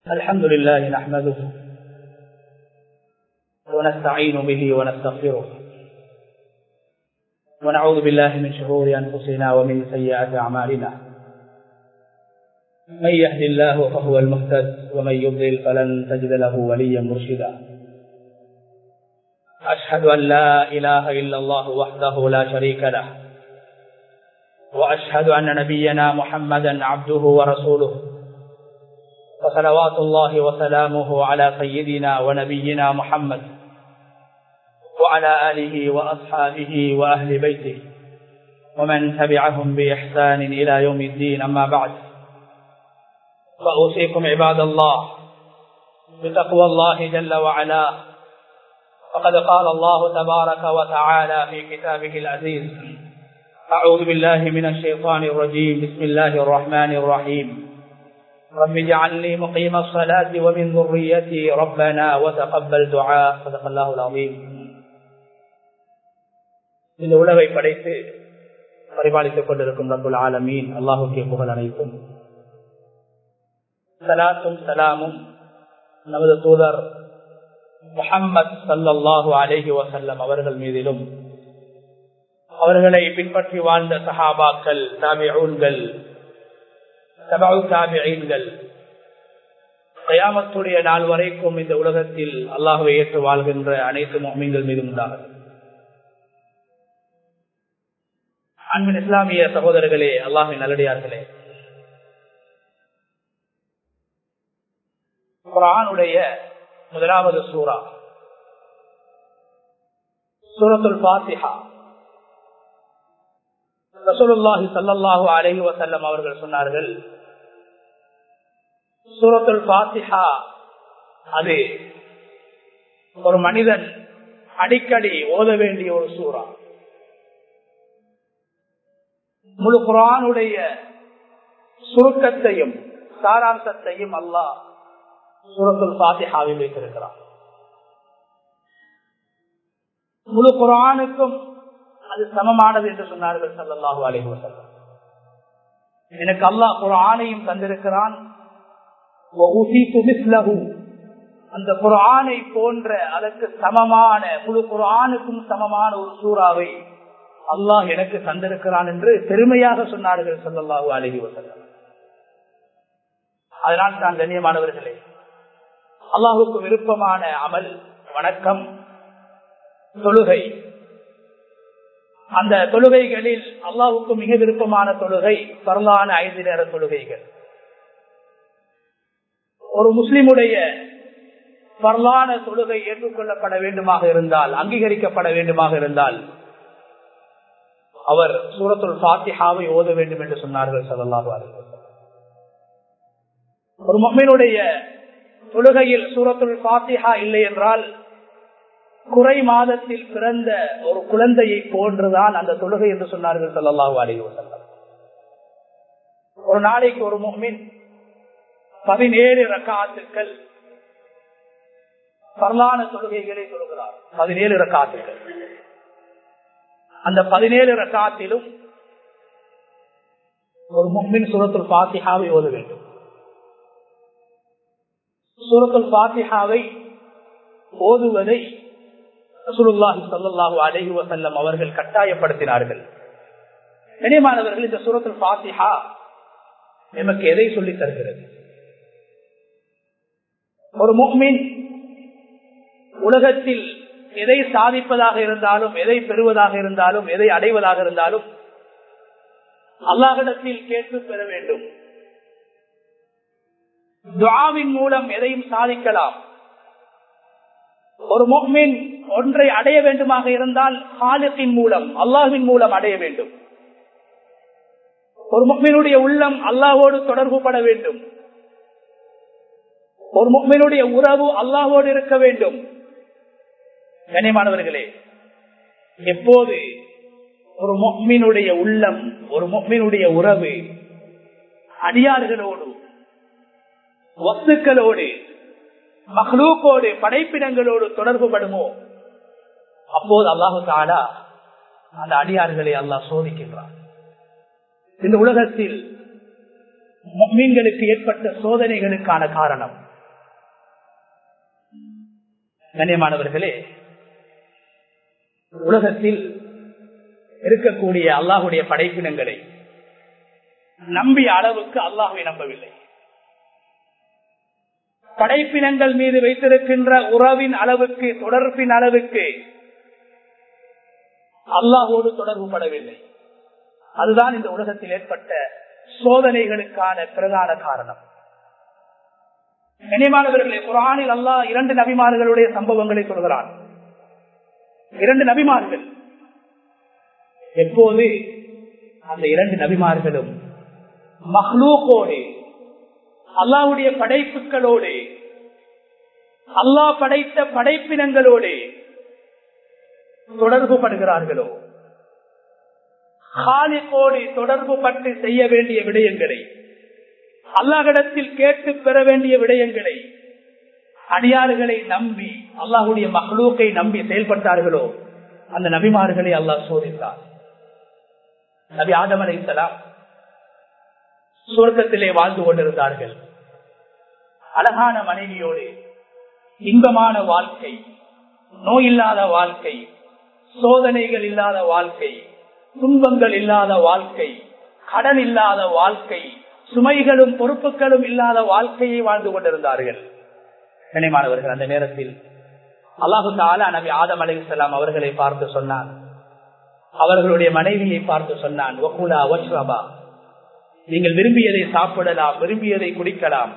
الحمد لله نحمده ونستعين به ونستغفره ونعوذ بالله من شرور أنفسنا ومن سيئات أعمالنا من يهد الله فهو المهتد ومن يضلل فلن تجد له وليا مرشدا أشهد أن لا إله إلا الله وحده لا شريك له وأشهد أن نبينا محمدا عبده ورسوله وصلوات الله وسلامه على سيدنا ونبينا محمد وعلى آله وأصحابه وأهل بيته ومن تبعهم بإحسان إلى يوم الدين أما بعد فأوصيكم عباد الله بتقوى الله جل وعلا فقد قال الله تبارك وتعالى في كتابه العزيز أعوذ بالله من الشيطان الرجيم بسم الله الرحمن الرحيم رب اجعلني مقيم الصلاة ومن ذريتي ربنا وتقبل دعاء صدق الله العظيم இந்த உலகை படைத்து பரிபாலித்துக் கொண்டிருக்கும் ரபுல் ஆலமீன் அல்லாஹுக்கே புகழ் அனைத்தும் சலாத்தும் சலாமும் நமது தூதர் முகம்மது சல்லாஹூ அலேஹி வசல்லம் அவர்கள் மீதிலும் அவர்களை பின்பற்றி வாழ்ந்த சஹாபாக்கள் தாபிஊன்கள் தாபியீன்கள் கயாமத்துடைய நாள் வரைக்கும் இந்த உலகத்தில் அல்லாஹுவை ஏற்று வாழ்கின்ற அனைத்து மொமீன்கள் மீது உண்டாகும் அன்பின் இஸ்லாமிய சகோதரர்களே அல்லாஹின் நல்லடியார்களே குரானுடைய முதலாவது சூறா சூரத்துல் பாத்திஹா ரசூலுல்லாஹி சல்லாஹு அலஹி வசல்லம் அவர்கள் சொன்னார்கள் சூரத்துல் பாத்திஹா அது ஒரு மனிதன் அடிக்கடி ஓத வேண்டிய ஒரு சூறா முழு குரானுடைய சுருக்கத்தையும் சாராம்சத்தையும் அல்லாஹ் சூரத்துல் பாத்திஹாவில் வைத்திருக்கிறார் முழு குரானுக்கும் அது சமமானது என்று சொன்னார்கள் சல்லாஹூ அலி வசல்லம் எனக்கு அல்லாஹ் குரானையும் தந்திருக்கிறான் அந்த குரானை போன்ற அதற்கு சமமான முழு குரானுக்கும் சமமான ஒரு சூறாவை அல்லாஹ் எனக்கு தந்திருக்கிறான் என்று பெருமையாக சொன்னார்கள் சல்லாஹூ அலஹி வசல்லம் அதனால் தான் கண்ணியமானவர்களே அல்லாஹுக்கு விருப்பமான அமல் வணக்கம் தொழுகை அந்த தொழுகைகளில் அல்லாவுக்கு மிக விருப்பமான தொழுகை பரலான ஐந்து நேர தொழுகைகள் ஒரு முஸ்லிமுடைய பரலான தொழுகை ஏற்றுக்கொள்ளப்பட வேண்டுமாக இருந்தால் அங்கீகரிக்கப்பட வேண்டுமாக இருந்தால் அவர் சூரத்துல் பாத்திஹாவை ஓத வேண்டும் என்று சொன்னார்கள் சல்லாஹு ஒரு மம்மினுடைய தொழுகையில் சூரத்துல் பாத்திஹா இல்லை என்றால் குறை மாதத்தில் பிறந்த ஒரு குழந்தையை போன்றுதான் அந்த தொழுகை என்று சொன்னார்கள் சல்லாஹூ அலி வசல்லம் ஒரு நாளைக்கு ஒரு முகமின் பதினேழு ரக்காத்துக்கள் வரலான தொழுகைகளை சொல்கிறார் பதினேழு ரக்காத்துக்கள் அந்த பதினேழு ரக்காத்திலும் ஒரு முகமின் சூரத்துல் பாத்திஹாவை ஓத வேண்டும் சூரத்துல் பாத்திஹாவை ஓதுவதை ரசூலுல்லாஹி ஸல்லல்லாஹு அலைஹி வஸல்லம் அவர்கள் கட்டாயப்படுத்தினார்கள் கனிமானவர்கள் இந்த சூரத்துல் ஃபாத்திஹா நமக்கு எதை சொல்லி தருகிறது ஒரு முஃமின் உலகத்தில் எதை சாதிப்பதாக இருந்தாலும் எதை பெறுவதாக இருந்தாலும் எதை அடைவதாக இருந்தாலும் அல்லாஹிடத்தில் கேட்டு பெற வேண்டும் துவாவின் மூலம் எதையும் சாதிக்கலாம் ஒரு மோமின் ஒன்றை அடைய வேண்டுமாக இருந்தால் காலத்தின் மூலம் அல்லாஹின் மூலம் அடைய வேண்டும் ஒரு முக்மினுடைய உள்ளம் அல்லாஹோடு தொடர்பு பட வேண்டும் ஒரு முக்மினுடைய உறவு அல்லாஹோடு இருக்க வேண்டும் கனிமானவர்களே எப்போது ஒரு மொக்மினுடைய உள்ளம் ஒரு மொக்மினுடைய உறவு அடியார்களோடு வஸ்துக்களோடு மகளூக்கோடு படைப்பிடங்களோடு தொடர்பு படுமோ அப்போது அல்லாஹு தாலா அந்த அடியார்களை அல்லாஹ் சோதிக்கின்றான் இந்த உலகத்தில் மீன்களுக்கு ஏற்பட்ட சோதனைகளுக்கான காரணம் கண்ணியமானவர்களே உலகத்தில் இருக்கக்கூடிய அல்லாஹுடைய படைப்பினங்களை நம்பிய அளவுக்கு அல்லாஹுவை நம்பவில்லை படைப்பினங்கள் மீது வைத்திருக்கின்ற உறவின் அளவுக்கு தொடர்பின் அளவுக்கு அல்லாஹோடு தொடர்பு படவில்லை அதுதான் இந்த உலகத்தில் ஏற்பட்ட சோதனைகளுக்கான பிரதான காரணம் நினைவானவர்களே குரானில் அல்லாஹ் இரண்டு நபிமார்களுடைய சம்பவங்களை சொல்கிறான் இரண்டு நபிமார்கள் எப்போது அந்த இரண்டு நபிமார்களும் மஹ்லூக்கோடு அல்லாவுடைய படைப்புகளோடு அல்லாஹ் படைத்த படைப்பினங்களோடு தொடர்பு படுகிறார்களோ காலிக்கோடு தொடர்பு பட்டு செய்ய வேண்டிய விடயங்களை அல்லாஹிடத்தில் கேட்டு பெற வேண்டிய விடயங்களை அடியாறுகளை நம்பி அல்லாஹுடைய மகளூக்கை நம்பி செயல்பட்டார்களோ அந்த நபிமார்களை அல்லாஹ் சோதித்தார் நபி ஆதம் அலைசலாம் சுவர்க்கத்திலே வாழ்ந்து கொண்டிருந்தார்கள் அழகான மனைவியோடு இன்பமான வாழ்க்கை நோய் இல்லாத வாழ்க்கை சோதனைகள் இல்லாத வாழ்க்கை துன்பங்கள் இல்லாத வாழ்க்கை கடன் இல்லாத வாழ்க்கை சுமைகளும் பொறுப்புகளும் இல்லாத வாழ்க்கையை வாழ்ந்து கொண்டிருந்தார்கள் கனிமானவர்கள் அந்த நேரத்தில் அல்லாஹு தாலா நபி ஆதம் அலிசல்லாம் அவர்களை பார்த்து சொன்னான் அவர்களுடைய மனைவியை பார்த்து சொன்னான் ஒகுலா ஒஸ்ரபா நீங்கள் விரும்பியதை சாப்பிடலாம் விரும்பியதை குடிக்கலாம்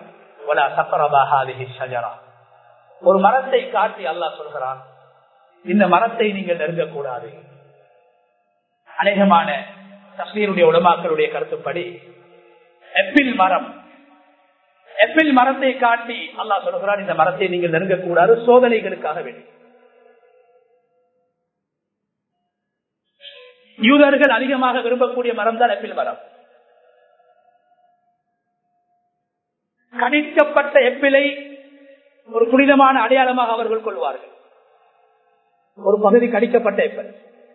ஒரு மரத்தை காட்டி அல்லாஹ் சொல்கிறான் இந்த மரத்தை நீங்கள் நெருங்கக்கூடாது அநேகமான தஸ்மீருடைய உடமாக்களுடைய கருத்துப்படி எப்பிள் மரம் எப்பிள் மரத்தை காட்டி அல்லாஹ் சொல்கிறான் இந்த மரத்தை நீங்கள் நெருங்கக்கூடாது சோதனைகளுக்காக வேண்டி யூதர்கள் அதிகமாக விரும்பக்கூடிய மரம் தான் எப்பிள் மரம் கணிக்கப்பட்ட எப்பிலை ஒரு புனிதமான அடையாளமாக அவர்கள் கொள்வார்கள் ஒரு பகுதி கடிக்கப்பட்ட எப்பில்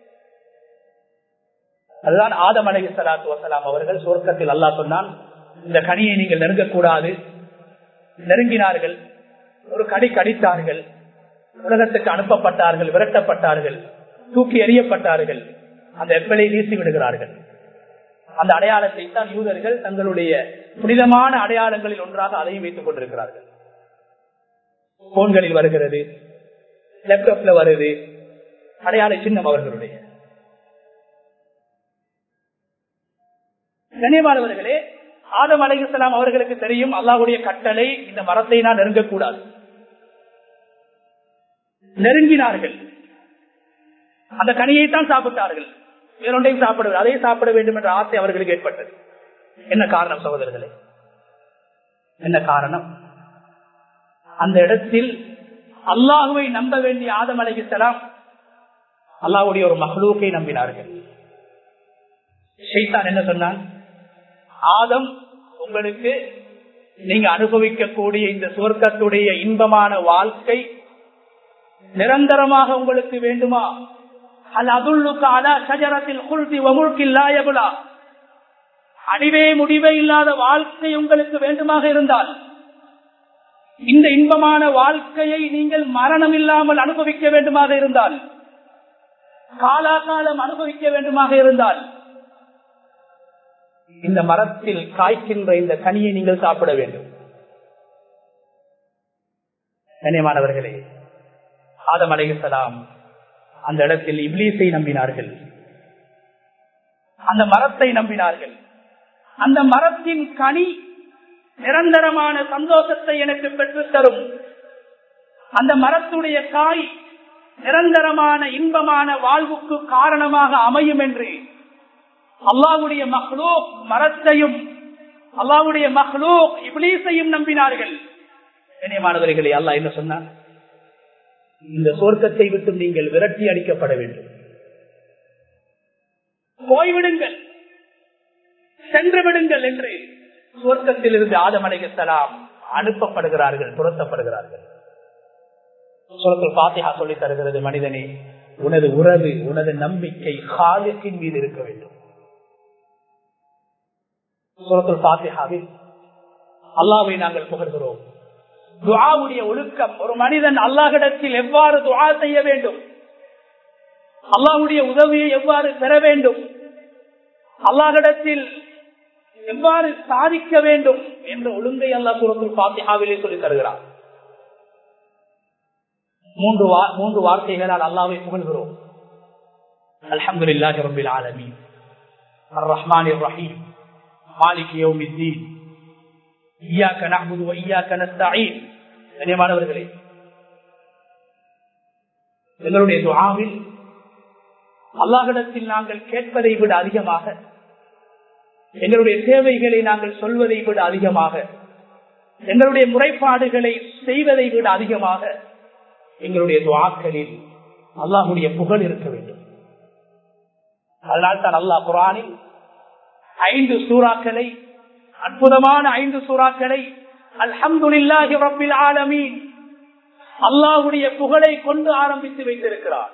அதுதான் ஆதம் அலகி சலாத்து வசலாம் அவர்கள் சுவர்க்கத்தில் அல்லா சொன்னான் இந்த கனியை நீங்கள் நெருங்கக்கூடாது நெருங்கினார்கள் ஒரு கடி கடித்தார்கள் உலகத்துக்கு அனுப்பப்பட்டார்கள் விரட்டப்பட்டார்கள் தூக்கி எறியப்பட்டார்கள் அந்த எப்பலை வீசி விடுகிறார்கள் அந்த அடையாளத்தை தான் யூதர்கள் தங்களுடைய புனிதமான அடையாளங்களில் ஒன்றாக அதையும் வைத்துக் கொண்டிருக்கிறார்கள் போன்களில் வருகிறது லேப்டாப்ல வருது அடையாள சின்னம் அவர்களுடைய கண்ணியமானவர்களே ஆதம் அலைஹிஸ்லாம் அவர்களுக்கு தெரியும் அல்லாஹுடைய கட்டளை இந்த மரத்தை நான் நெருங்கக்கூடாது நெருங்கினார்கள் அந்த கனியைத்தான் சாப்பிட்டார்கள் வேறொன்றையும் சாப்பிட அதை சாப்பிட வேண்டும் என்ற ஆசை அவர்களுக்கு ஏற்பட்டது என்ன காரணம் சகோதரர்களே என்ன காரணம் அந்த இடத்தில் அல்லாஹுவை நம்ப வேண்டிய ஆதம் அலைஹிஸ்லாம் அல்லாஹுடைய ஒரு மகளூக்கை நம்பினார்கள் ஷைத்தான் என்ன சொன்னான் ஆதம் உங்களுக்கு நீங்க அனுபவிக்கக்கூடிய இந்த சுவர்க்கத்துடைய இன்பமான வாழ்க்கை நிரந்தரமாக உங்களுக்கு வேண்டுமா அல் அதுல்லுக்கான சஜரத்தில் குல்தி வமுழ்கில்லாயகுலா அடிவே முடிவே இல்லாத வாழ்க்கை உங்களுக்கு வேண்டுமாக இருந்தால் இந்த இன்பமான வாழ்க்கையை நீங்கள் மரணம் இல்லாமல் அனுபவிக்க வேண்டுமாக இருந்தால் காலாகாலம் அனுபவிக்க வேண்டுமாக இருந்தால் இந்த மரத்தில் காய்க்கின்ற இந்த கனியை நீங்கள் சாப்பிட வேண்டும் கண்ணியமானவர்களே ஆதம் அலைசலாம் அந்த இடத்தில் இப்லீஸை நம்பினார்கள் அந்த மரத்தை நம்பினார்கள் அந்த மரத்தின் கனி நிரந்தரமான சந்தோஷத்தை எனக்கு பெற்றுத் தரும் அந்த மரத்துடைய காய் நிரந்தரமான இன்பமான வாழ்வுக்கு காரணமாக அமையும் என்று அல்லாவுடைய மஹ்லூக் மரத்தையும் அல்லாவுடைய மஹ்லூக் இப்லீஸையும் நம்பினார்கள் கண்ணியமானவர்களே அல்லாஹ் என்ன சொன்னார் இந்த சொர்க்கத்தை விட்டு நீங்கள் விரட்டி அடிக்கப்பட வேண்டும் போய்விடுங்கள் சென்று விடுங்கள் என்று சுவர்க்கத்தில் இருந்து ஆதமலைகலாம் அனுப்பப்படுகிறார்கள் துரத்தப்படுகிறார்கள் சுரத்தில் பாத்தியா சொல்லி தருகிறது மனிதனே உனது உறவு உனது நம்பிக்கை காலத்தின் மீது இருக்க வேண்டும் சுரத்தில் பாத்தியாவில் அல்லாவை நாங்கள் புகழ்கிறோம் துவாவுடைய ஒழுக்கம் ஒரு மனிதன் அல்லாஹிடத்தில் எவ்வாறு துவா செய்ய வேண்டும் அல்லாஹுடைய உதவியை எவ்வாறு பெற வேண்டும் அல்லாஹிடத்தில் எவ்வாறு சாதிக்க வேண்டும் என்ற ஒழுங்கை அல்லா சூரத்தில் பாத்தியாவிலே சொல்லி தருகிறார் மூன்று மூன்று வார்த்தைகளால் அல்லாவை புகழ்கிறோம் அல்ஹம்துலில்லாஹி ரப்பில் ஆலமீன் அர்ரஹ்மானிர் ரஹீம் மாலிக் யௌமித்தீன் இய்யாக நஅ்புது வ இய்யாக நஸ்தஈன் கண்ணியமானவர்களே எங்களுடைய துஆவில் அல்லாஹ்விடத்தில் நாங்கள் கேட்பதை விட அதிகமாக எங்களுடைய தேவைகளை நாங்கள் சொல்வதை விட அதிகமாக எங்களுடைய முறைப்பாடுகளை செய்வதை விட அதிகமாக எங்களுடைய துவாக்களில் அல்லாஹுடைய புகழ் இருக்க வேண்டும் அதனால் தான் அல்லாஹ் குரானில் ஐந்து சூறாக்களை அற்புதமான ஐந்து சூறாக்களை அல்ஹம்துலில்லாஹி ரப்பில் ஆலமீன் அல்லாஹுடைய புகழை கொண்டு ஆரம்பித்து வைத்திருக்கிறார்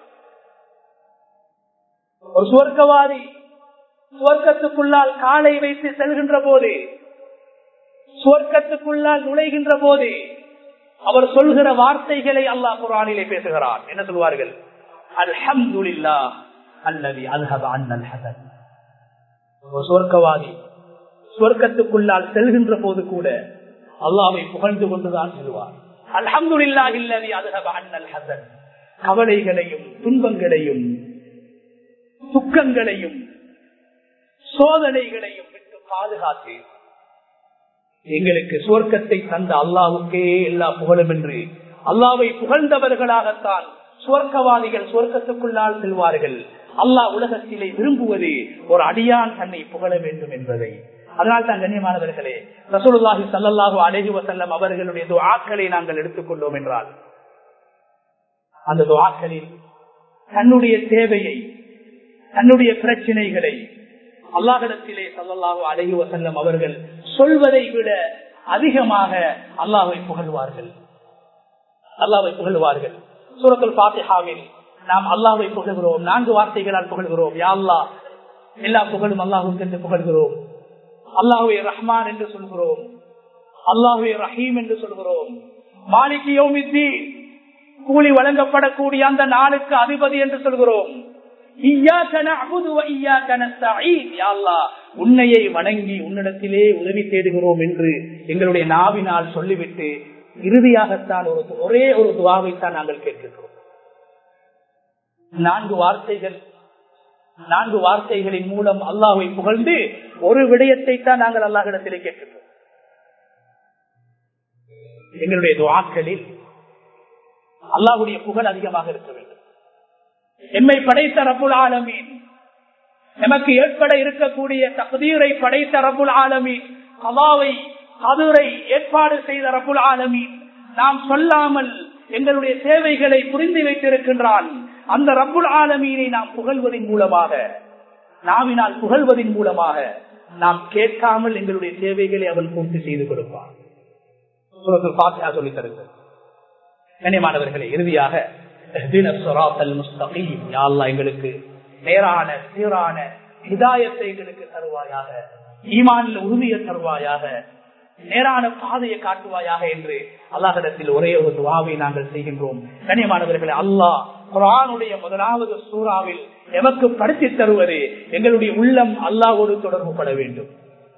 ஒரு சுவர்க்கவாதி சுவர்க்கத்துக்குள்ளால் காலை வைத்து செல்கின்ற போது சுவர்க்கத்துக்குள்ளால் நுழைகின்ற போது அவர் சொல்கிற வார்த்தைகளை அல்லாஹ் குரானிலே பேசுகிறார் என்ன சொல்வார்கள் அல்ஹம்துலில்லா அல்லது அல்ஹப அன்னல் ஹசன் ஒரு சுவர்க்கவாதி சுவர்க்கத்துக்குள்ளால் செல்கின்ற போது கூட அல்லாவை புகழ்ந்து கொண்டுதான் செல்வார் அல்ஹம்துலில்லா இல்லதி அல்ஹப அன்னல் ஹசன் கவலைகளையும் துன்பங்களையும் துக்கங்களையும் சோதனைகளையும் விட்டு பாதுகாத்து எங்களுக்கு சுவர்க்கத்தை தந்த அல்லாவுக்கே எல்லா புகழும் என்று அல்லாவை புகழ்ந்தவர்களாகத்தான் சுவர்க்கவாதிகள் சுவர்க்கத்துக்குள்ளால் செல்வார்கள் அல்லாஹ் உலகத்திலே விரும்புவது ஒரு அடியான் தன்னை புகழ வேண்டும் என்பதை அதனால் தான் கண்ணியமானவர்களே ரசூலுல்லாஹி சல்லாஹூ அலஹி வசல்லம் அவர்களுடைய துவாக்களை நாங்கள் எடுத்துக்கொண்டோம் என்றால் அந்த துவாக்களில் தன்னுடைய தேவையை தன்னுடைய பிரச்சனைகளை அல்லாஹிடத்திலே சல்லல்லாஹு அலஹி வசல்லம் அவர்கள் சொல்வதை விட அதிகமாக அல்லாவை புகழ்வார்கள் அல்லாவை புகழ்வார்கள் சூரத்துல் பாத்திஹாவில் நாம் அல்லாவை புகழ்கிறோம் நான்கு வார்த்தைகளால் புகழ்கிறோம் யா அல்லா எல்லா புகழும் அல்லாஹுக்கு என்று புகழ்கிறோம் அல்லாஹுவே ரஹ்மான் என்று சொல்கிறோம் அல்லாஹுவே ரஹீம் என்று சொல்கிறோம் மாலிக் யோமித்தி கூலி வழங்கப்படக்கூடிய அந்த நாளுக்கு அதிபதி என்று சொல்கிறோம் உன்னையை வணங்கி உன்னிடத்திலே உதவி தேடுகிறோம் என்று எங்களுடைய நாவினால் சொல்லிவிட்டு இறுதியாகத்தான் ஒரு ஒரே ஒரு துவாவைத்தான் நாங்கள் கேட்கிறோம் நான்கு வார்த்தைகள் நான்கு வார்த்தைகளின் மூலம் அல்லாஹை புகழ்ந்து ஒரு விடயத்தை தான் நாங்கள் அல்லாஹிடத்திலே கேட்கிறோம் எங்களுடைய துவாக்களில் அல்லாஹுடைய புகழ் அதிகமாக இருக்க வேண்டும் எம்மை படைத்த ரபுல் ஆலமீன் எமக்கு ஏற்பட இருக்கக்கூடிய தகுதீரை படைத்த ரபுல் ஆலமீன் கவாவை கதுரை ஏற்பாடு செய்த ரபுல் ஆலமீன் நாம் சொல்லாமல் எங்களுடைய சேவைகளை புரிந்து வைத்திருக்கின்றான் அந்த ரப்புல் ஆலமீனை நாம் புகழ்வதன் மூலமாக நாவினால் புகழ்வதன் மூலமாக நாம் கேட்காமல் எங்களுடைய தேவைகளை அவன் பூர்த்தி செய்து கொடுப்பான் சொல்லி தருகிறது கண்ணியமானவர்களே இறுதியாக எங்களுக்கு நேரான சீரான ஹிதாயத்தை எங்களுக்கு தருவாயாக ஈமானில் உறுதியை தருவாயாக நேரான பாதையை காட்டுவாயாக என்று அல்லாஹிடத்தில் ஒரே ஒரு துவாவை நாங்கள் செய்கின்றோம் கண்ணியமானவர்களே அல்லாஹ் குரானுடைய முதலாவது சூறாவில் எமக்கு படுத்தி தருவது எங்களுடைய உள்ளம் அல்லாவோடு தொடர்பு பட வேண்டும்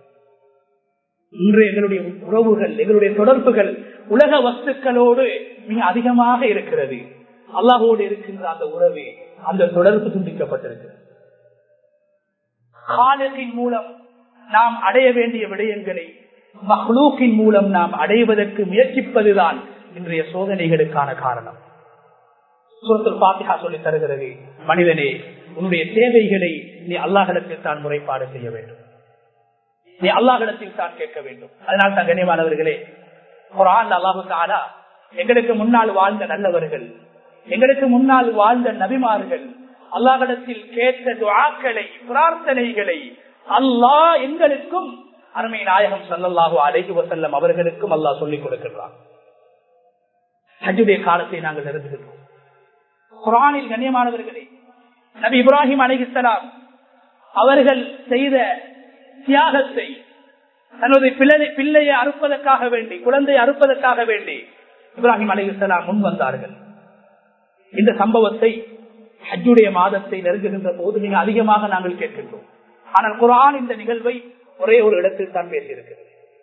இன்று எங்களுடைய உறவுகள் எங்களுடைய தொடர்புகள் உலக வஸ்துக்களோடு மிக அதிகமாக இருக்கிறது அல்லாஹோடு இருக்கின்ற அந்த உறவு அந்த தொடர்பு துண்டிக்கப்பட்டிருக்கிறது காலத்தின் மூலம் நாம் அடைய வேண்டிய விடயங்களை மஹ்லூக்கின் மூலம் நாம் அடைவதற்கு முயற்சிப்பதுதான் இன்றைய சோதனைகளுக்கான காரணம் சுரத்தில் பாத்திகா சொல்லி தருகிறது மனிதனே உன்னுடைய தேவைகளை நீ அல்லாஹிடத்தில் தான் முறைப்பாடு செய்ய வேண்டும் நீ அல்லாஹிடத்தில் தான் கேட்க வேண்டும் அதனால் தான் கண்ணியமானவர்களே ஒரு ஆள் அல்லாஹு தாலா எங்களுக்கு முன்னால் வாழ்ந்த நல்லவர்கள் எங்களுக்கு முன்னால் வாழ்ந்த நபிமார்கள் அல்லாஹிடத்தில் கேட்ட துவாக்களை பிரார்த்தனைகளை அல்லாஹ் எங்களுக்கும் அருமை நாயகம் சல்லல்லாஹு அலைஹி வசல்லம் அவர்களுக்கும் அல்லாஹ் சொல்லிக் கொடுக்கின்றான் ஹஜ்ஜுடைய காலத்தை நாங்கள் நெருங்குகின்றோம் குரானில் கண்ணியமானவர்களே நபி இப்ராஹிம் அலிஹலாம் அவர்கள் செய்த தியாகத்தை தனது பிள்ளை பிள்ளையை அறுப்பதற்காக வேண்டி குழந்தையை அறுப்பதற்காக வேண்டி இப்ராஹிம் அலி இஸ்லாம் முன் வந்தார்கள் இந்த சம்பவத்தை ஹஜ்ஜுடைய மாதத்தை நெருங்குகின்ற போது மிக அதிகமாக நாங்கள் கேட்கின்றோம் ஆனால் குரான் இந்த நிகழ்வை ஒரே ஒரு இடத்தில் தான் பேசியிருக்கிறது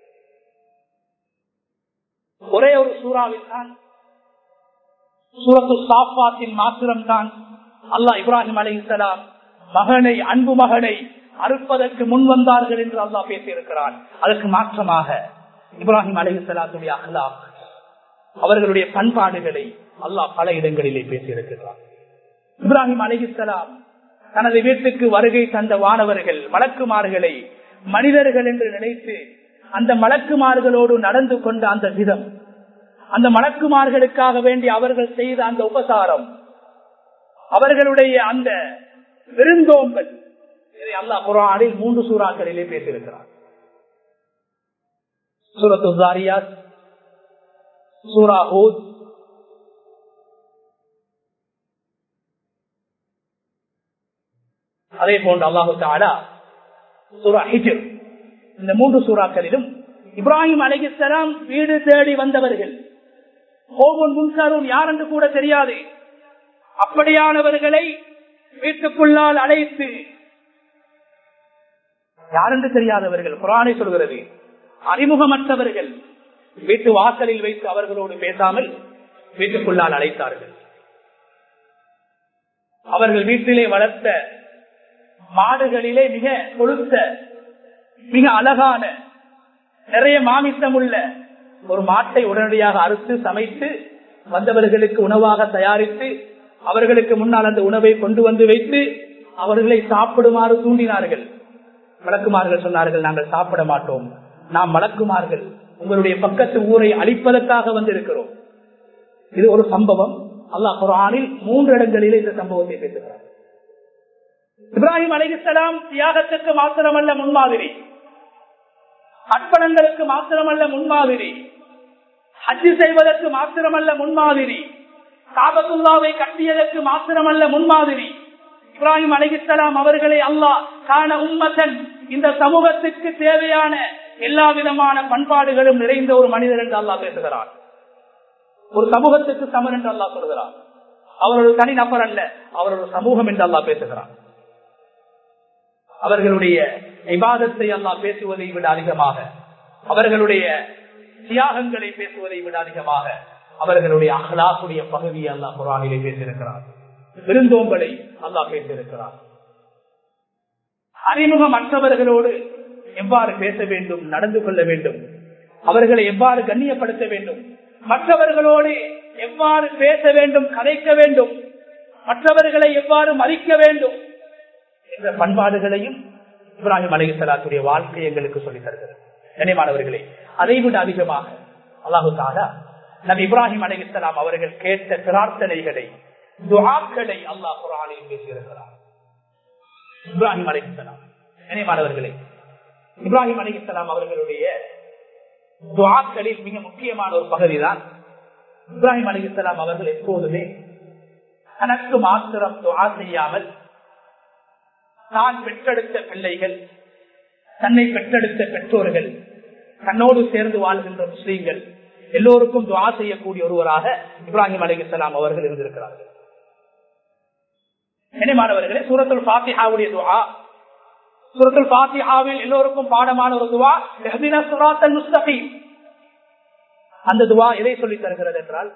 ஒரே ஒரு சூறாவில் தான் சூரத்து சாஃபாத்தின் மாத்திரம் தான் அல்லாஹ் இப்ராஹிம் அலி இஸ்லாம் மகனை அன்பு மகனை அறுப்பதற்கு முன் வந்தார்கள் என்று அல்லாஹ் பேசியிருக்கிறான் அதற்கு மாற்றமாக இப்ராஹிம் அலி இஸ்லாத்துடைய அல்லாஹ் அவர்களுடைய பண்பாடுகளை அல்லாஹ் பல இடங்களிலே பேசியிருக்கிறார் இப்ராஹிம் அலிஹிஸ்லாம் தனது வீட்டுக்கு வருகை தந்த வானவர்கள் மலக்குமார்களை மனிதர்கள் என்று நினைத்து அந்த மலக்குமார்களோடு நடந்து கொண்ட அந்த விதம் அந்த மலக்குமார்களுக்காக வேண்டி அவர்கள் செய்த அந்த உபசாரம் அவர்களுடைய அந்த விருந்தோம்பல் இதை அல்லாஹ் குரானில் மூன்று சூறாக்களிலே பேசியிருக்கிறார் சூரத்து ஜாரியாத் சூரா ஹூத் அதே போன்று அல்லாஹு தாலா சூரா ஹிஜர் இந்த மூன்று சூறாக்களிலும் இப்ராஹிம் அலிகலாம் வீடு தேடி வந்தவர்கள் ஓவன் முன்சாரும் யார் என்று கூட தெரியாது அப்படியானவர்களை வீட்டுக்குள்ளால் அழைத்து யார் என்று தெரியாதவர்கள் குரானை சொல்கிறது அறிமுகமற்றவர்கள் வீட்டு வாசலில் வைத்து அவர்களோடு பேசாமல் வீட்டுக்குள்ளால் அழைத்தார்கள் அவர்கள் வீட்டிலே வளர்த்த மாடுகளிலே மிக கொழுத்த மிக அழகான நிறைய மாமிசம் உள்ள ஒரு மாட்டை உடனடியாக அறுத்து சமைத்து வந்தவர்களுக்கு உணவாக தயாரித்து அவர்களுக்கு முன்னால் அந்த உணவை கொண்டு வந்து வைத்து அவர்களை சாப்பிடுமாறு தூண்டினார்கள் வழக்குமார்கள் சொன்னார்கள் நாங்கள் சாப்பிட மாட்டோம் நாம் வழக்குமார்கள் உங்களுடைய பக்கத்து ஊரை அழிப்பதற்காக வந்திருக்கிறோம் இது ஒரு சம்பவம் அல்லாஹ் குரானில் மூன்று இடங்களிலே இந்த சம்பவத்தை பேசுகிறார் இப்ராஹிம் அலிஸ்லாம் தியாகத்துக்கு மாத்திரமல்ல முன்மாதிரி அர்ப்பணங்களுக்கு மாத்திரமல்ல முன்மாதிரி ஹஜ்ஜு செய்வதற்கு மாத்திரமல்ல முன்மாதிரி காபத்துல்லாவை கட்டியதற்கு மாத்திரமல்ல முன்மாதிரி இப்ராஹிம் அலிஸ்லாம் அவர்களை அல்லாஹ் காண உம்மத்தன் இந்த சமூகத்துக்கு தேவையான எல்லா விதமான பண்பாடுகளும் நிறைந்த ஒரு மனிதர் என்று அல்லாஹ் பேசுகிறார் ஒரு சமூகத்துக்கு சமன் என்று அல்லாஹ் சொல்கிறார் அவர் ஒரு தனி நபர் அல்ல அவர் ஒரு சமூகம் என்று அல்லாஹ் பேசுகிறார் அவர்களுடைய விவாதத்தை அல்லாஹ் பேசுவதை விட அதிகமாக அவர்களுடைய தியாகங்களை பேசுவதை விட அதிகமாக அவர்களுடைய அகலாக்குடைய பகுதியை அல்லாஹ் குரானிலே பேசியிருக்கிறார் விருந்தோம்பலை அல்லாஹ் பேசியிருக்கிறார் அறிமுகமற்றவர்களோடு எவ்வாறு பேச வேண்டும் நடந்து கொள்ள வேண்டும் அவர்களை எவ்வாறு கண்ணியப்படுத்த வேண்டும் மற்றவர்களோடு எவ்வாறு பேச வேண்டும் கதைக்க வேண்டும் மற்றவர்களை எவ்வாறு மதிக்க வேண்டும் என்ற பண்பாடுகளையும் இப்ராஹிம் அலிசலாத்துடைய வாழ்க்கை எங்களுக்கு சொல்லித் தருகிறது நினைவானவர்களே அதை விட அதிகமாக அல்லாஹு தாலா நம் இப்ராஹிம் அலிசலாம் அவர்கள் கேட்ட பிரார்த்தனைகளை துவாக்களை அல்லாஹ் குரானில் பேசியிருக்கிறார் இப்ராஹிம் அலிசலாம் நினைவானவர்களே இப்ராஹிம் அலிசலாம் அவர்களுடைய துவாக்களில் மிக முக்கியமான ஒரு பகுதி தான் இப்ராஹிம் அலிசலாம் அவர்கள் எப்போதுமே தனக்கு மாத்திரம் துவா செய்யாமல் தான் பெற்றெடுத்த பிள்ளைகள் தன்னை பெற்றெடுத்த பெற்றோர்கள் தன்னோடு சேர்ந்து வாழ்கின்ற முஸ்லீம்கள் எல்லோருக்கும் துவா செய்யக்கூடிய ஒருவராக இப்ராஹிம் அலிகலாம் அவர்கள் இருந்திருக்கிறார்கள் நினைமானவர்களே சூரத்துல் பாத்திஹாவுடைய துவா சூரத்துல் பாத்திஹாவில் எல்லோருக்கும் பாடமான ஒரு துவா சுராத்தல் முஸ்தகீம் அந்த துவா எதை சொல்லி தருகிறது என்றால்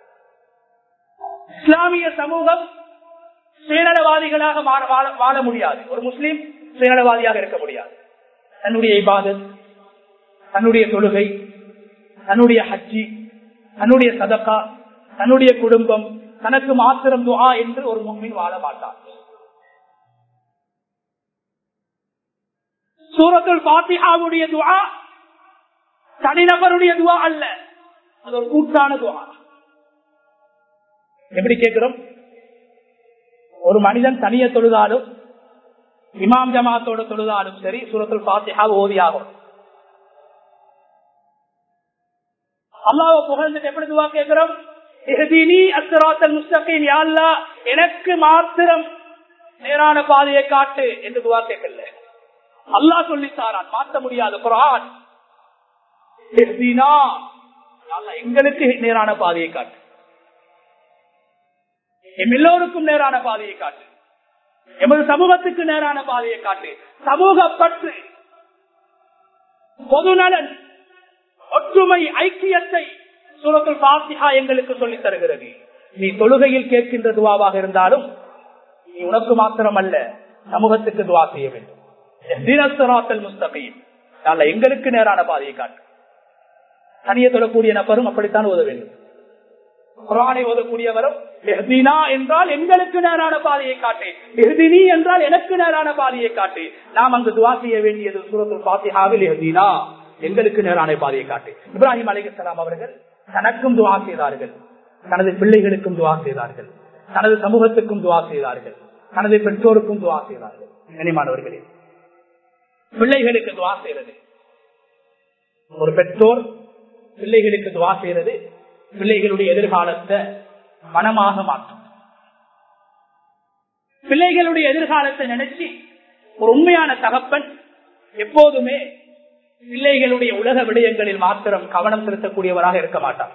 இஸ்லாமிய சமூகம் சுயநலவாதிகளாக வாழ முடியாது ஒரு முஸ்லீம் சுயநலவாதியாக இருக்க முடியாது தன்னுடைய இபாதத் தன்னுடைய தொழுகை தன்னுடைய ஹஜ்ஜி தன்னுடைய சதக்கா தன்னுடைய குடும்பம் தனக்கு மாத்திரம் துவா என்று ஒரு முன்மின் வாழ மாட்டார் சூரத்துல் பாத்திஹாவுடைய துவா தனிநபருடைய துவா அல்ல அது ஒரு கூட்டான துவா எப்படி கேட்கிறோம் ஒரு மனிதன் தனிய தொழுதாலும் இமாம் ஜமாத்தோட தொழுதாலும் சரி சூரத்துல் பாத்திஹா ஓதியாகும் அல்லாவை புகழ்ந்துட்டு எப்படி துவா கேட்கிறோம் எனக்கு மாத்திரம் நேரான பாதையை காட்டு என்று துவா கேட்கல அல்லா சொல்லித்தாரான் மாற்ற முடியாது குரான் அல்லாஹ் எங்களுக்கு நேரான பாதையை காட்டு எம் எல்லோருக்கும் நேரான பாதையை காட்டு எமது சமூகத்துக்கு நேரான பாதையை காட்டு சமூக பற்று பொதுநலன் ஒற்றுமை ஐக்கியத்தை சூரத்துல் பாத்திஹா எங்களுக்கு சொல்லித் தருகிறது நீ தொழுகையில் கேட்கின்ற துவாவாக இருந்தாலும் நீ உனக்கு மாத்திரம் அல்ல சமூகத்துக்கு துவா செய்ய வேண்டும் தினசராத்தல் முஸ்தகீம் நல்ல எங்களுக்கு நேரான பாதையை காட்டு தனியே தொழக்கூடிய நபரும் அப்படித்தான் ஓத வேண்டும் குரானை ஓதக்கூடியவரும் எஹ்தினா என்றால் எங்களுக்கு நேரான பாதையை காட்டு எஹ்தினி என்றால் எனக்கு நேரான பாதையை காட்டு நாம் அங்கு துவா செய்ய வேண்டியது சூரத்துல் பாத்திஹாவில் எஹ்தினா எங்களுக்கு நேரான பாதையை காட்டு இப்ராஹிம் அலிகலாம் அவர்கள் தனக்கும் துவா செய்தார்கள் தனது பிள்ளைகளுக்கும் துவா செய்தார்கள் தனது சமூகத்துக்கும் துவா செய்தார்கள் தனது பெற்றோருக்கும் துவா செய்தார்கள் கனிமானவர்களே பிள்ளைகளுக்கு துவா செய்யறது ஒரு பெற்றோர் பிள்ளைகளுக்கு துவா செய்யறது பிள்ளைகளுடைய எதிர்காலத்தை மனமாக மாற்றும் பிள்ளைகளுடைய எதிர்காலத்தை நினைச்சு ஒரு உண்மையான தகப்பன் எப்போதுமே பிள்ளைகளுடைய உலக விடயங்களில் மாத்திரம் கவனம் செலுத்தக்கூடியவராக இருக்க மாட்டார்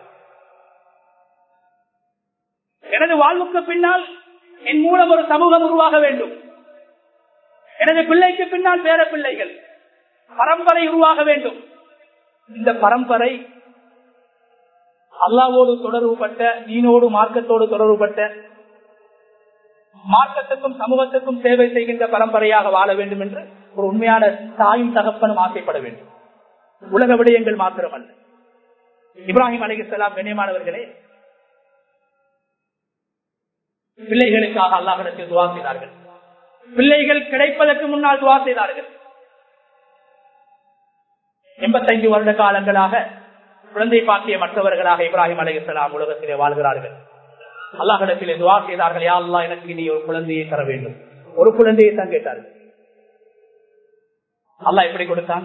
எனது வாழ்வுக்கு பின்னால் என் மூலம் ஒரு சமூகம் உருவாக வேண்டும் எனது பிள்ளைக்கு பின்னால் பேர பிள்ளைகள் பரம்பரை உருவாக வேண்டும் இந்த பரம்பரை அல்லாவோடு தொடர்புபட்ட நீனோடு மார்க்கத்தோடு தொடர்புபட்ட மார்க்கத்துக்கும் சமூகத்துக்கும் சேவை செய்கின்ற பரம்பரையாக வாழ வேண்டும் என்று ஒரு உண்மையான தாயும் தகப்பனும் ஆசைப்பட வேண்டும் உலக விடயங்கள் மாத்திரமல்ல இப்ராஹிம் அலிகலாம் கண்ணியமானவர்களே பிள்ளைகளுக்காக அல்லாஹிடத்தில் துவா செய்தார்கள் பிள்ளைகள் கிடைப்பதற்கு முன்னால் துவா செய்தார்கள் எண்பத்தைந்து வருட காலங்களாக குழந்தை பாக்கிய மற்றவர்களாக இப்ராஹிம் அலிகலாம் உலகத்திலே வாழ்கிறார்கள் அல்லாஹிடத்திலே துவா செய்தார்கள் யா அல்லா எனக்கு நீ ஒரு குழந்தையை தர வேண்டும் ஒரு குழந்தையை தான் கேட்டார்கள் அல்லாஹ் எப்படி கொடுத்தான்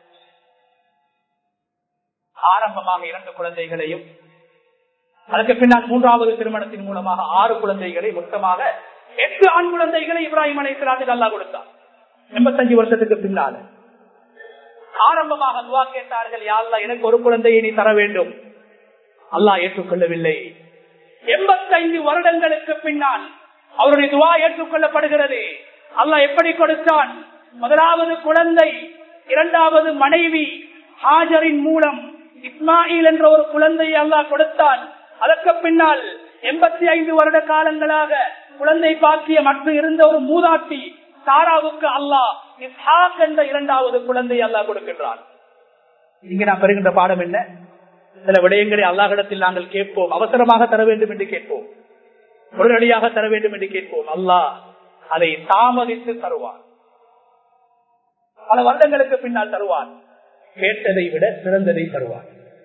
ஆரம்பமாக இரண்டு குழந்தைகளையும் அதற்கு பின்னால் மூன்றாவது திருமணத்தின் மூலமாக ஆறு குழந்தைகளை மொத்தமாக எட்டு ஆண் குழந்தைகளை இப்ராஹிம் அலைசலாத்துக்கு அல்லா கொடுத்தார் எண்பத்தஞ்சு வருஷத்துக்கு பின்னால் ஆரம்பமாக துவா கேட்டார்கள் யாழ்லா எனக்கு ஒரு குழந்தையை நீ தர வேண்டும் அல்லாஹ் ஏற்றுக்கொள்ளவில்லை எண்பத்தைந்து வருடங்களுக்கு பின்னால் அவருடைய துவா ஏற்றுக்கொள்ளப்படுகிறது அல்லாஹ் எப்படி கொடுத்தான் முதலாவது குழந்தை இரண்டாவது மனைவி ஹாஜரின் மூலம் இஸ்மாயில் என்ற ஒரு குழந்தையை அல்லாஹ் கொடுத்தான் அதற்கு பின்னால் எண்பத்தி ஐந்து வருட காலங்களாக குழந்தை பாக்கிய மற்றும் இருந்த ஒரு மூதாட்டி சாராவுக்கு அல்லாஹ் இஸ்ஹாக் என்ற இரண்டாவது குழந்தை அல்லாஹ் கொடுக்கின்றான் இங்க நான் பெறுகின்ற பாடம் என்ன சில விடயங்களை அல்லாஹிடத்தில் நாங்கள் கேட்போம் அவசரமாக தர வேண்டும் என்று கேட்போம் உடனடியாக தர வேண்டும் என்று கேட்போம் அல்லாஹ் அதை தாமதித்து தருவான் பல வருடங்களுக்கு பின்னால் தருவான் கேட்டதை விட சிறந்ததை தருவான்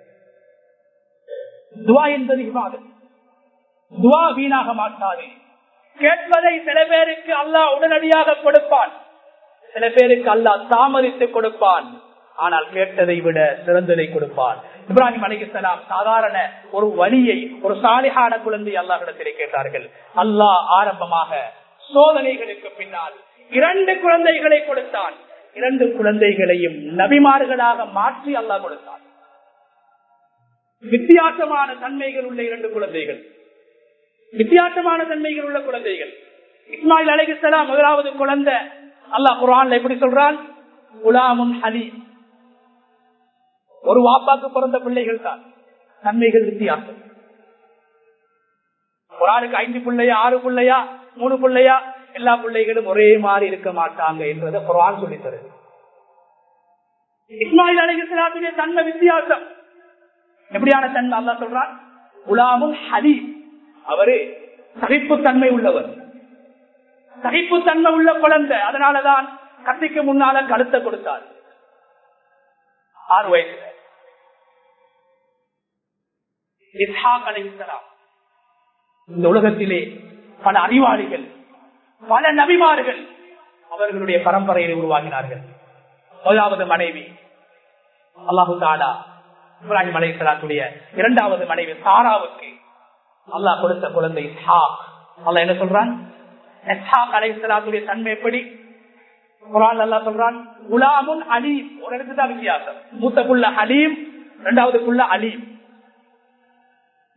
துவா என்பது இவாதம் துவா வீணாக மாட்டாது கேட்பதை சில பேருக்கு அல்லாஹ் உடனடியாக கொடுப்பான் சில பேருக்கு அல்லாஹ் தாமதித்து கொடுப்பான் ஆனால் கேட்டதை விட சிறந்ததை கொடுப்பான் இப்ராஹிம் அலிகலாம் சாதாரண ஒரு வழியை ஒரு சாலிகான குழந்தை அல்லாஹிடத்திலே கேட்டார்கள் அல்லாஹ் ஆரம்பமாக சோதனைகளுக்கு பின்னால் இரண்டு குழந்தைகளை கொடுத்தான் இரண்டு குழந்தைகளையும் நபிமார்களாக மாற்றி அல்லாஹ் கொடுத்தான் வித்தியாசமான தன்மைகள் உள்ள இரண்டு குழந்தைகள் வித்தியாசமான தன்மைகள் உள்ள குழந்தைகள் இஸ்மாயில் அலைகிஸ்லாம் முதலாவது குழந்தை அல்லாஹ் குரான் எப்படி சொல்றான் குலாமுன் ஹலீம் ஒரு வாப்பாக்கு பிறந்த பிள்ளைகள் தான் தன்மைகள் வித்தியாசம் குரானுக்கு ஐந்து பிள்ளையா ஆறு பிள்ளையா மூணு பிள்ளையா எல்லா பிள்ளைகளும் ஒரே மாதிரி இருக்க மாட்டாங்க என்றதை குரான் சொல்லி தருது இஸ்மாயில் அலைகிஸ்லாத்துடைய தன்மை வித்தியாசம் எப்படியான தன்மை அல்லா சொல்றான் குலாமுல் ஹலீம் அவரு சகிப்புத்தன்மை உள்ளவர் சகிப்புத்தன்மை உள்ள குழந்தை அதனாலதான் கத்திக்கு முன்னால கழுத்தை கொடுத்தார் ஆறு வயசுல இந்த உலகத்திலே பல அறிவாளிகள் பல நபிமார்கள் அவர்களுடைய பரம்பரையை உருவாக்கினார்கள் முதலாவது மனைவி அல்லாஹு தாலா இப்ராஹிம் அலைசலாத்துடைய இரண்டாவது மனைவி சாராவுக்கு அல்லாஹ் கொடுத்த குழந்தை அல்லா என்ன சொல்றான் அலைசலாத்துடைய தன்மை எப்படி குரான் அல்லா சொல்றான் குலாமுன் அலீம் ஒரு இடத்துதான் வித்தியாசம் மூத்த புள்ள அலீம் இரண்டாவது புள்ள அலீம்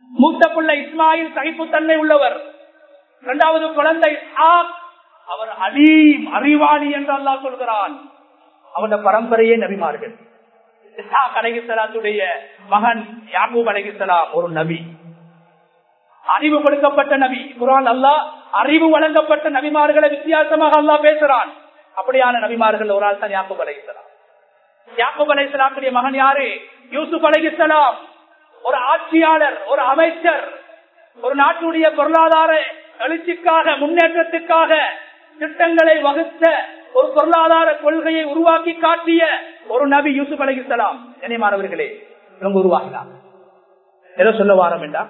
மூத்த பிள்ளை இஸ்மாயில் சகிப்புத்தன்மை உள்ளவர் இரண்டாவது குழந்தை இஸ்ஹாக் அவர் அலீம் அறிவாளி என்று அல்லாஹ் சொல்கிறான் அவருடைய பரம்பரையே நபிமார்கள் இஸ்ஹாக் அலைகிஸ்லாத்துடைய மகன் யாக்கூப் அலைகிஸ்லாம் ஒரு நபி அறிவு கொடுக்கப்பட்ட நபி குரான் அல்லாஹ் அறிவு வழங்கப்பட்ட நபிமார்களை வித்தியாசமாக அல்லாஹ் பேசுறான் அப்படியான நபிமார்கள் ஒரு ஆள் தான் யாக்கூப் அலைகிஸ்லாம் யாக்கூப் அலைகிஸ்லாத்துடைய மகன் யாரு யூசுப் அலைகிஸ்லாம் ஒரு ஆட்சியாளர் ஒரு அமைச்சர் ஒரு நாட்டுடைய பொருளாதார எழுச்சிக்காக முன்னேற்றத்துக்காக திட்டங்களை வகுத்த ஒரு பொருளாதார கொள்கையை உருவாக்கி காட்டிய ஒரு நபி யூசுப் அலைகிஸ்லாம் நினைமானவர்களே இவங்க உருவாகினார் ஏதோ சொல்ல வாரம் என்றா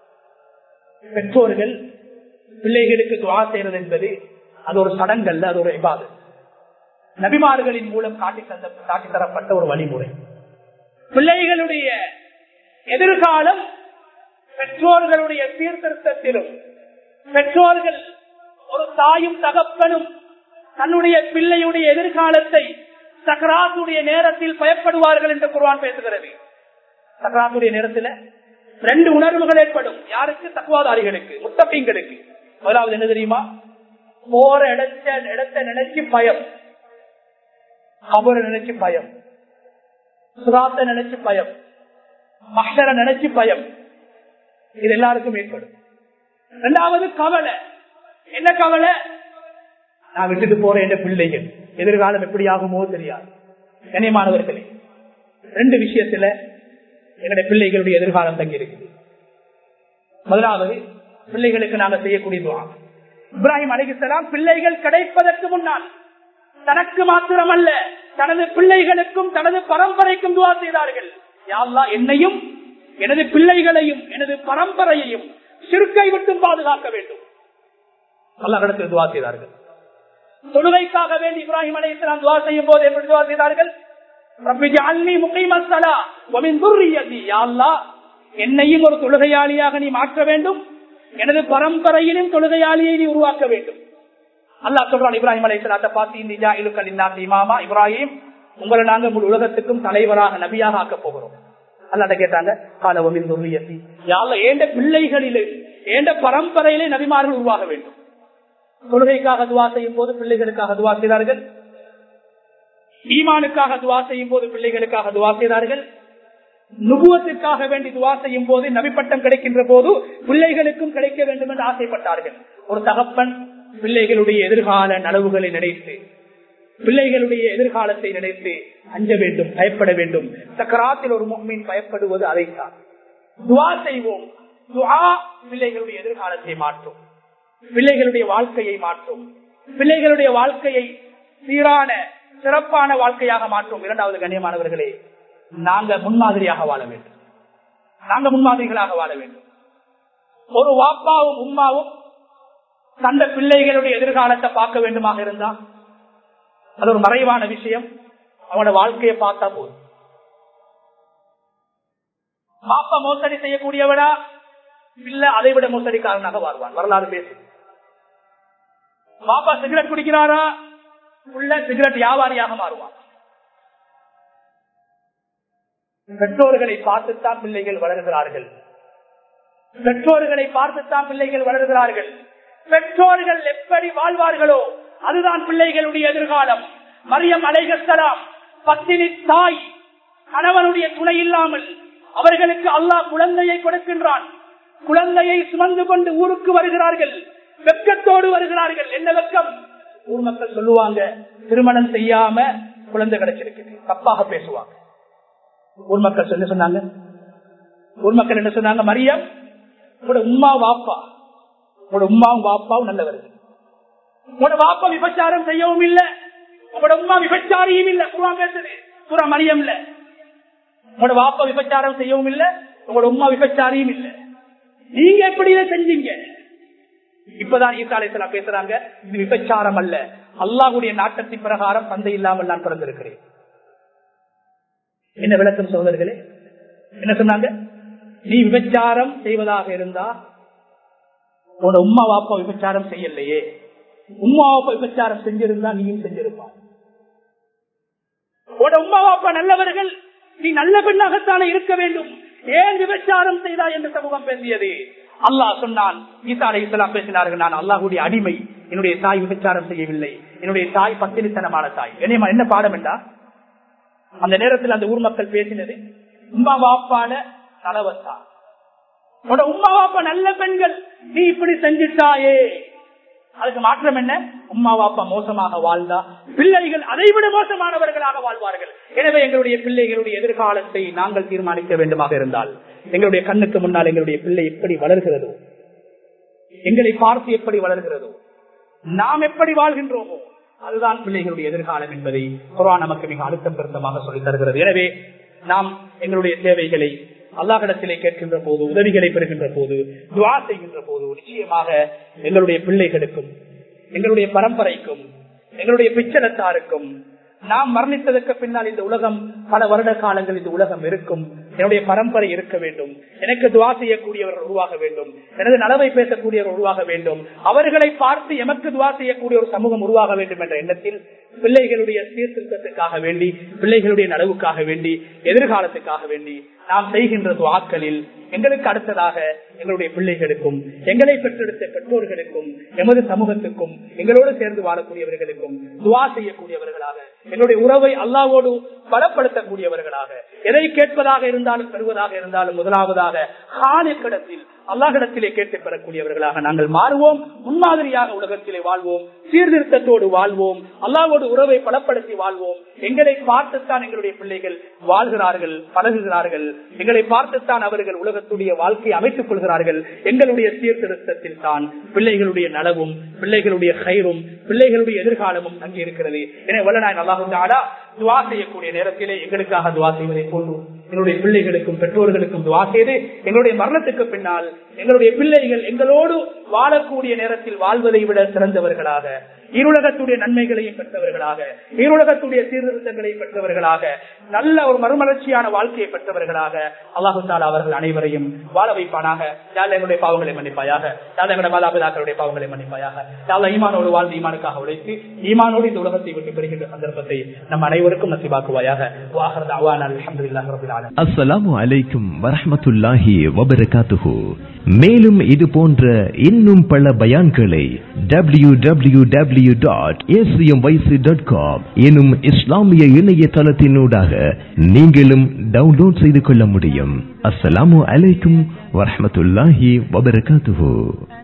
பெற்றோர்கள் பிள்ளைகளுக்கு துவா செய்வது என்பது அது ஒரு சடங்கல்ல அது ஒரு இபாது நபிமார்களின் மூலம் காட்டி தந்த காட்டி தரப்பட்ட ஒரு வழிமுறை பிள்ளைகளுடைய எதிர்காலம் பெற்றோர்களுடைய சீர்திருத்தத்திலும் பெற்றோர்கள் ஒரு தாயும் தகப்பனும் தன்னுடைய பிள்ளையுடைய எதிர்காலத்தை சக்கராத்துடைய நேரத்தில் பயப்படுவார்கள் என்று குர்வான் பேசுகிறது சக்கராத்துடைய நேரத்தில் ரெண்டு உணர்வுகள் ஏற்படும் யாருக்கு தக்குவாதாரிகளுக்கு முத்தப்பீங்களுக்கு முதலாவது என்ன தெரியுமா போற இடத்த இடத்தை நினைச்சு பயம் அவரை நினைச்சு பயம் சுராத்தை நினைச்சு பயம் மகர நினைச்சு பயம் இது எல்லாருக்கும் ஏற்படும் இரண்டாவது கவலை என்ன கவலை நான் விட்டுட்டு போறேன் என்ற பிள்ளைகள் எதிர்காலம் எப்படி ஆகுமோ தெரியாது கண்ணியமானவர்களே ரெண்டு விஷயத்துல எங்களுடைய பிள்ளைகளுடைய எதிர்காலம் தங்கி இருக்குது முதலாவது பிள்ளைகளுக்கு நாங்கள் செய்யக்கூடிய துவா இப்ராஹிம் அலிகலாம் பிள்ளைகள் கிடைப்பதற்கு முன்னால் தனக்கு மாத்திரமல்ல தனது பிள்ளைகளுக்கும் தனது பரம்பரைக்கும் துவா செய்தார்கள் யாழ்லா என்னையும் எனது பிள்ளைகளையும் எனது பரம்பரையையும் சிறுக்கை விட்டு பாதுகாக்க வேண்டும் அல்லாஹிடத்தில் துவா செய்தார்கள் தொழுகைக்காக வேண்டி இப்ராஹிம் அலி இஸ்லாம் துவா செய்யும் போது எப்படி துவா செய்தார்கள் என்னையும் ஒரு தொழுகையாளியாக நீ மாற்ற வேண்டும் எனது பரம்பரையிலும் தொழுகையாளியை நீ உருவாக்க வேண்டும் அல்லா சொல்றான் இப்ராஹிம் அலி இஸ்லாத்தை பார்த்து இந்தியா இலுக்கல் இமாமா இப்ராஹிம் உங்களை நாங்க முழு உலகத்துக்கும் தலைவராக நபியாக ஆக்க போகிறோம் அல்லாட்ட கேட்டாங்க காலவமின் துர்ரியத்தி யாழ்ல ஏண்ட பிள்ளைகளிலே ஏண்ட பரம்பரையிலே நபிமார்கள் உருவாக வேண்டும் தொழுகைக்காக துவா செய்யும் போது பிள்ளைகளுக்காக துவா செய்தார்கள் ஈமானுக்காக துவா செய்யும் போது பிள்ளைகளுக்காக துவா செய்தார்கள் நுபுவத்திற்காக வேண்டி துவா செய்யும் போது நபிப்பட்டம் கிடைக்கின்ற போது பிள்ளைகளுக்கும் கிடைக்க வேண்டும் என்று ஆசைப்பட்டார்கள் ஒரு தகப்பன் பிள்ளைகளுடைய எதிர்கால நனவுகளை நினைத்து பிள்ளைகளுடைய எதிர்காலத்தை நினைத்து அஞ்ச வேண்டும் பயப்பட வேண்டும் சக்கராத்தில் ஒரு முக்மீன் பயப்படுவது அதைத்தான் துவா செய்வோம் துவா பிள்ளைகளுடைய எதிர்காலத்தை மாற்றும் பிள்ளைகளுடைய வாழ்க்கையை மாற்றும் பிள்ளைகளுடைய வாழ்க்கையை சீரான சிறப்பான வாழ்க்கையாக மாற்றும் இரண்டாவது கண்ணியமானவர்களே நாங்க முன்மாதிரியாக வாழ வேண்டும் நாங்க முன்மாதிரிகளாக வாழ வேண்டும் ஒரு வாப்பாவும் உம்மாவும் தந்த பிள்ளைகளுடைய எதிர்காலத்தை பார்க்க வேண்டுமாக இருந்தா அது ஒரு மறைவான விஷயம் அவனோட வாழ்க்கையை பார்த்தா போதும் பாப்பா மோசடி செய்யக்கூடியவனா இல்ல அதை விட மோசடிக்காரனாக வாழ்வான் வரலாறு பேசு பாப்பா சிகரெட் குடிக்கிறாரா உள்ள சிகரெட் வியாபாரியாக மாறுவான் பெற்றோர்களை பார்த்துத்தான் பிள்ளைகள் வளர்கிறார்கள் பெற்றோர்களை பார்த்துத்தான் பிள்ளைகள் வளர்கிறார்கள் பெற்றோர்கள் எப்படி வாழ்வார்களோ அதுதான் பிள்ளைகளுடைய எதிர்காலம் மரியம் அலைகலாம் பத்தினி தாய் கணவனுடைய துணை இல்லாமல் அவர்களுக்கு அல்லாஹ் குழந்தையை கொடுக்கின்றான் குழந்தையை சுமந்து கொண்டு ஊருக்கு வருகிறார்கள் வெக்கத்தோடு வருகிறார்கள் என்ன வெக்கம் ஊர் மக்கள் சொல்லுவாங்க திருமணம் செய்யாம குழந்தை கிடைச்சிருக்கு தப்பாக பேசுவாங்க ஊர் மக்கள் சொல்லி சொன்னாங்க ஊர் மக்கள் என்ன சொன்னாங்க மரியம் உங்களோட உமா வாப்பா உங்களோட உமாவும் வாப்பாவும் நல்லவர்கள் உங்களோட வாப்பா விபச்சாரம் செய்யவும் இல்ல உங்களோட உமா விபச்சாரியும் இல்ல குருவா பேசுது குரா மரியம் இல்ல உங்களோட வாப்பா விபச்சாரம் செய்யவும் இல்ல உங்களோட உமா விபச்சாரியும் இல்ல நீங்க எப்படி இதை செஞ்சீங்க இப்பதான் ஈசாலேசலா பேசுறாங்க இது விபச்சாரம் அல்ல அல்லாஹுடைய நாட்டத்தின் பிரகாரம் தந்தை இல்லாமல் நான் பிறந்திருக்கிறேன் என்ன விளக்கம் சோதர்களே என்ன சொன்னாங்க நீ விபச்சாரம் செய்வதாக இருந்தா உன்னோட உமா வாப்பா விபச்சாரம் செய்யலையே உமா வாப்பா விபச்சாரம் செஞ்சிருந்தா நீயும் செஞ்சிருப்பான் உன்னோட உமா வாப்பா நல்லவர்கள் நீ நல்ல பெண்ணாகத்தானே இருக்க வேண்டும் ஏன் விபச்சாரம் செய்தா என்று சமூகம் பேசியது அல்லாஹ் சொன்னான் ஈசா அலை இஸ்லாம் பேசினார்கள் நான் அல்லாஹுடைய அடிமை என்னுடைய தாய் விபச்சாரம் செய்யவில்லை என்னுடைய தாய் பத்தினித்தனமான தாய் என்ன என்ன பாடம் என்றா அந்த நேரத்தில் அந்த ஊர் மக்கள் பேசினது உமா வாப்பான தலைவத்தான் உன்னோட உமா வாப்பா நல்ல பெண்கள் நீ இப்படி செஞ்சுட்டாயே அதுக்கு மாற்றம் என்ன உமா வாப்பா மோசமாக வாழ்ந்தா பிள்ளைகள் அதைவிட மோசமானவர்களாக வாழ்வார்கள் எனவே எங்களுடைய பிள்ளைகளுடைய எதிர்காலத்தை நாங்கள் தீர்மானிக்க வேண்டுமாக இருந்தால் எங்களுடைய கண்ணுக்கு முன்னால் எங்களுடைய பிள்ளை எப்படி வளர்கிறதோ எங்களை பார்த்து எப்படி வளர்கிறதோ நாம் எப்படி வாழ்கின்றோமோ அதுதான் பிள்ளைகளுடைய எதிர்காலம் என்பதை குரான் நமக்கு மிக அழுத்தம் திருத்தமாக சொல்லித் தருகிறது எனவே நாம் எங்களுடைய தேவைகளை அல்லாஹிடத்திலே கேட்கின்ற போது உதவிகளை பெறுகின்ற போது துவா செய்கின்ற போது நிச்சயமாக எங்களுடைய பிள்ளைகளுக்கும் எங்களுடைய பரம்பரைக்கும் எங்களுடைய பிச்சலத்தாருக்கும் நாம் மரணித்ததற்கு பின்னால் இந்த உலகம் பல வருட காலங்கள் இந்த உலகம் இருக்கும் என்னுடைய பரம்பரை இருக்க வேண்டும் எனக்கு துவா செய்யக்கூடியவர்கள் உருவாக வேண்டும் எனது நலவை பேசக்கூடியவர் உருவாக வேண்டும் அவர்களை பார்த்து எமக்கு துவா செய்யக்கூடிய ஒரு சமூகம் உருவாக வேண்டும் என்ற எண்ணத்தில் பிள்ளைகளுடைய சீர்திருத்தத்துக்காக வேண்டி பிள்ளைகளுடைய நலவுக்காக வேண்டி எதிர்காலத்துக்காக வேண்டி நாம் செய்கின்ற துவாக்களில் எங்களுக்கு அடுத்ததாக எங்களுடைய பிள்ளைகளுக்கும் எங்களை பெற்றெடுத்த பெற்றோர்களுக்கும் எமது சமூகத்துக்கும் எங்களோடு சேர்ந்து வாழக்கூடியவர்களுக்கும் துவா செய்யக்கூடியவர்களாக எங்களுடைய உறவை அல்லாவோடு பலப்படுத்தக்கூடியவர்களாக எதை கேட்பதாக இருந்தாலும் பெறுவதாக இருந்தாலும் முதலாவதாக காணிக்கிடத்தில் அல்லாஹிடத்திலே கேட்டு பெறக்கூடியவர்களாக நாங்கள் மாறுவோம் முன்மாதிரியாக உலகத்திலே வாழ்வோம் சீர்திருத்தத்தோடு வாழ்வோம் அல்லாவோடு உறவை பலப்படுத்தி வாழ்வோம் எங்களை பார்த்துத்தான் எங்களுடைய பிள்ளைகள் வாழ்கிறார்கள் பழகுகிறார்கள் எங்களை பார்த்துத்தான் அவர்கள் உலகத்துடைய வாழ்க்கையை அமைத்துக் கொள்கிறார்கள் எங்களுடைய சீர்திருத்தத்தில் தான் பிள்ளைகளுடைய நலவும் பிள்ளைகளுடைய கயிறும் பிள்ளைகளுடைய எதிர்காலமும் தங்கி இருக்கிறது எனவே வல்லநாய் நல்லாக துவா செய்யக்கூடிய நேரத்திலே எங்களுக்காக துவா செய்வதை போன்று எங்களுடைய பிள்ளைகளுக்கும் பெற்றோர்களுக்கும் துவா செய்து எங்களுடைய மரணத்துக்கு பின்னால் எங்களுடைய பிள்ளைகள் எங்களோடு வாழக்கூடிய நேரத்தில் வாழ்வதை விட சிறந்தவர்களாக ஈருலகத்துடைய நன்மைகளையும் பெற்றவர்களாக ஈருலகத்துடைய சீர்திருத்தங்களையும் பெற்றவர்களாக நல்ல ஒரு மறுமலர்ச்சியான வாழ்க்கையை பெற்றவர்களாக அல்லாஹு தாலா அவர்கள் அனைவரையும் வாழ வைப்பானாக யாழ் எங்களுடைய பாவங்களை மன்னிப்பாயாக யாழ் எங்களுடைய மாதாபிதாக்களுடைய பாவங்களை மன்னிப்பாயாக யாழ் ஈமானோடு வாழ்ந்து ஈமானுக்காக உழைத்து ஈமானோடு இந்த உலகத்தை விட்டு பெறுகின்ற சந்தர்ப்பத்தை நம் அனைவருக்கும் நசிவாக்குவாயாக வாஹர் அவான் அலமதுல்லாஹ் ரபில் ஆலமீன் அஸ்ஸலாமு அலைக்கும் வரஹ்மத்துல்லாஹி வபரகாத்துஹு மேலும் இது போன்ற இன்னும் பல பயான்களை W W W dot dot com எனும் இஸ்லாமிய இணையதளத்தினூடாக நீங்களும் டவுன்லோட் செய்து கொள்ள முடியும் அஸ்ஸலாமு அலைக்கும் வரஹ்மத்துல்லாஹி வபரகாத்துஹு